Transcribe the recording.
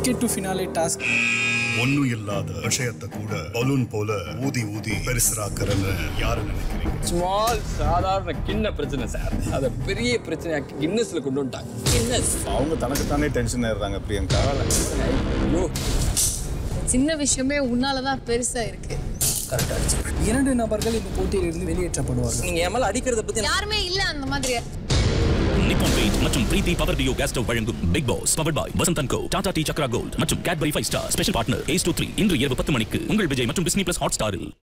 ticket to finale task ஒண்ணும் இல்லாத விஷயத்தை கூட பலூன் போல ஊதி ஊதி பெருசுராக்கிறன்னு யாரு நினைக்கிறீங்க ஸ்மால் சாதாரண கிண்ண பிரச்சனை சார் அதை பெரிய பிரச்சனையாக்கி கின்னஸ்ல கொண்டு வந்துட்டாங்க கின்னஸ் அவங்க தனக்கு தானே டென்ஷன் ஆயிடுறாங்க பிரியங்கா ஐயோ சின்ன விஷயமே உன்னாலதான் பெருசா இருக்கு இரண்டு நபர்கள் இந்த போட்டியிலிருந்து வெளியேற்றப்படுவார்கள் நீங்க என் மேல அடிக்கிறத பத்தி யாருமே இல்ல அந்த மாதிரி நிப்பான் பெயிண்ட் மற்றும் Preethi power duo gas stove வழங்கும் Bigg Boss power boy Vasanth co Tata tea Chakra gold மற்றும் Cadbury five star special partner ace two three இன்று இரவு பத்து மணிக்கு உங்கள் விஜய் மற்றும் டிஸ்னி பிளஸ் ஹாட் ஸ்டாரில்